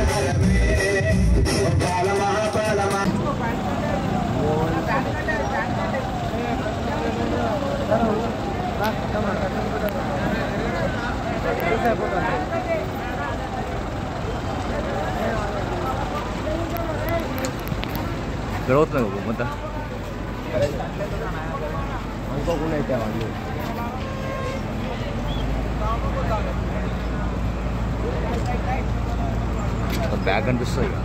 ఇక్కడ అవుతున్నాయి బాబు మొత్తం అనుకోకుండా అయితే వాళ్ళు బ్యాగ్ కనిపిస్తుంది ఇక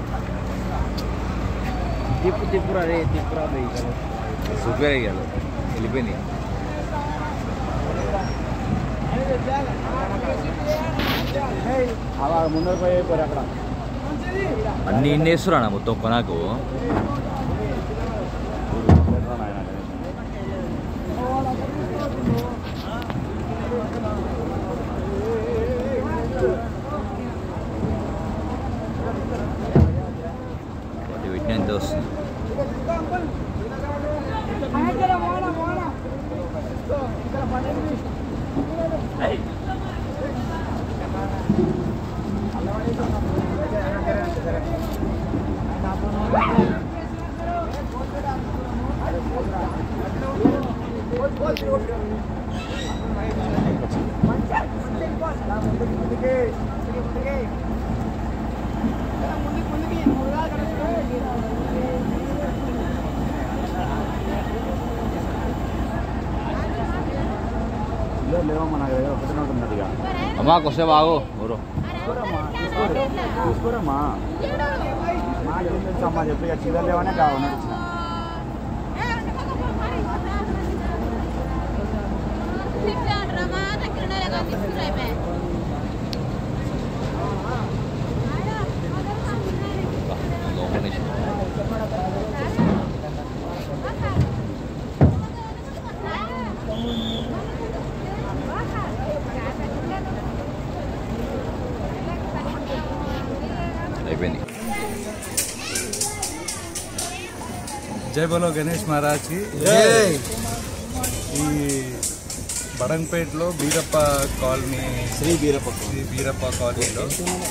తిప్పు తిప్పురా రే తిప్పురా పోయి సూపర్ అయ్యాలి వెళ్ళిపోయినాయి అలా ముందర పోయి అయిపోయారు అక్కడ అన్ని ఇన్ని వేస్తున్నా మొత్తం కొనాకు వాటి పెట్టిన ఎంత వస్తుంది లేవమ్మా నాకు దగ్గర ఒకటే ఉంటుంది ఇక అమ్మా కొస్తే బాగు ఊరు చూసుకోరమ్మా మాకేం తెలుసు అమ్మా చెప్పి ఇక చిల్లర లేవనే కావాలి నడిచిన లోపల నుంచి అయిపోయింది జై బలో గణేష్ మహారాజ్కి ఈ బడంపేటలో బీరప్ప కాలనీ శ్రీ బీరప్ప శ్రీ బీరప్ప కాలనీలో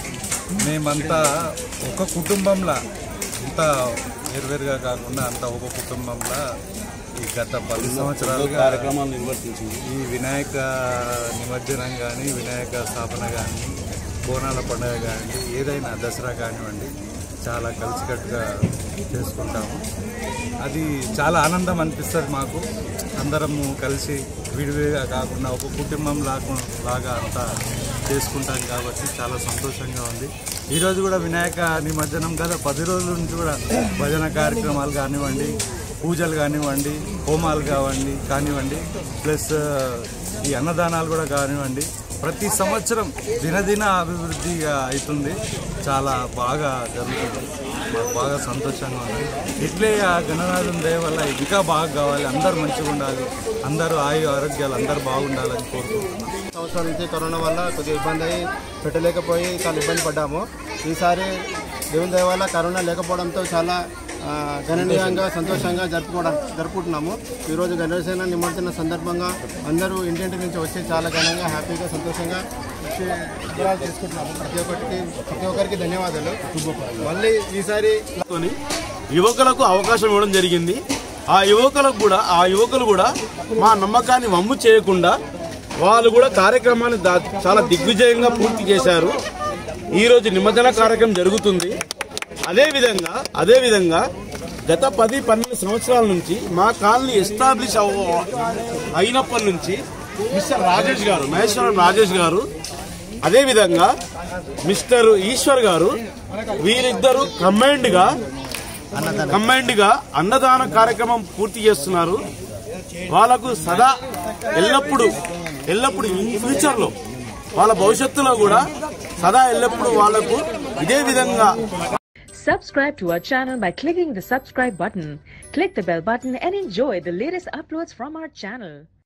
మేమంతా ఒక కుటుంబంలా అంతా వేరువేరుగా కాకుండా అంతా ఒక కుటుంబంలా ఈ గత పది సంవత్సరాలుగా కార్యక్రమాలు నిర్వర్తించింది ఈ వినాయక నిమజ్జనం కానీ వినాయక స్థాపన కానీ బోనాల పండుగ కానివ్వండి ఏదైనా దసరా కానివ్వండి చాలా కలిసికట్టుగా చేసుకుంటాము అది చాలా ఆనందం అనిపిస్తుంది మాకు అందరము కలిసి విడివిడిగా కాకుండా ఒక కుటుంబం లాగా లాగా అంతా చేసుకుంటాం కాబట్టి చాలా సంతోషంగా ఉంది ఈరోజు కూడా వినాయక నిమజ్జనం కదా పది రోజుల నుంచి కూడా భజన కార్యక్రమాలు కానివ్వండి పూజలు కానివ్వండి హోమాలు కావండి కానివ్వండి ప్లస్ ఈ అన్నదానాలు కూడా కానివ్వండి ప్రతి సంవత్సరం దినదిన అభివృద్ధిగా అవుతుంది చాలా బాగా జరుగుతుంది మాకు బాగా సంతోషంగా ఉంది ఇట్లే ఆ గణనాథం దయ వల్ల ఇంకా బాగా కావాలి అందరూ మంచిగా ఉండాలి అందరూ ఆయు ఆరోగ్యాలు అందరూ బాగుండాలని కోరుకుంటున్నాం సంవత్సరం నుంచి కరోనా వల్ల కొద్దిగా ఇబ్బంది అయ్యి పెట్టలేకపోయి చాలా ఇబ్బంది పడ్డాము ఈసారి దేవుని దయ వల్ల కరోనా లేకపోవడంతో చాలా ఆ, గణనీయంగా సంతోషంగా జరుపుకోవడం జరుపుకుంటున్నాము ఈరోజు గణేశన నిమజ్జన సందర్భంగా అందరూ ఇంటింటి నుంచి వచ్చి చాలా ఘనంగా హ్యాపీగా సంతోషంగా వచ్చి విగ్రహాలు తీసుకుంటున్నాము ప్రతి ఒక్కరికి ప్రతి ఒక్కరికి ధన్యవాదాలు మళ్ళీ ఈసారి కొని యువకులకు అవకాశం ఇవ్వడం జరిగింది ఆ యువకులకు కూడా ఆ యువకులు కూడా మా నమ్మకాన్ని వమ్ము చేయకుండా వాళ్ళు కూడా కార్యక్రమాన్ని దా- చాలా దిగ్విజయంగా పూర్తి చేశారు ఈరోజు నిమజ్జన కార్యక్రమం జరుగుతుంది అదేవిధంగా అదేవిధంగా గత పది పన్నెండు సంవత్సరాల నుంచి మా కాలనీ ఎస్టాబ్లిష్ అవ- అయినప్పటి నుంచి మిస్టర్ రాజేష్ గారు మహేశ్వరం రాజేష్ గారు అదేవిధంగా మిస్టర్ ఈశ్వర్ గారు వీరిద్దరు కంబైన్డ్ గా కంబైన్డ్ గా అన్నదాన కార్యక్రమం పూర్తి చేస్తున్నారు వాళ్ళకు సదా ఎల్లప్పుడు ఎల్లప్పుడు ఇన్ ఫ్యూచర్ లో వాళ్ళ భవిష్యత్తులో కూడా సదా ఎల్లప్పుడు వాళ్ళకు ఇదే విధంగా Subscribe to our channel by clicking the subscribe button. Click the bell button and enjoy the latest uploads from our channel.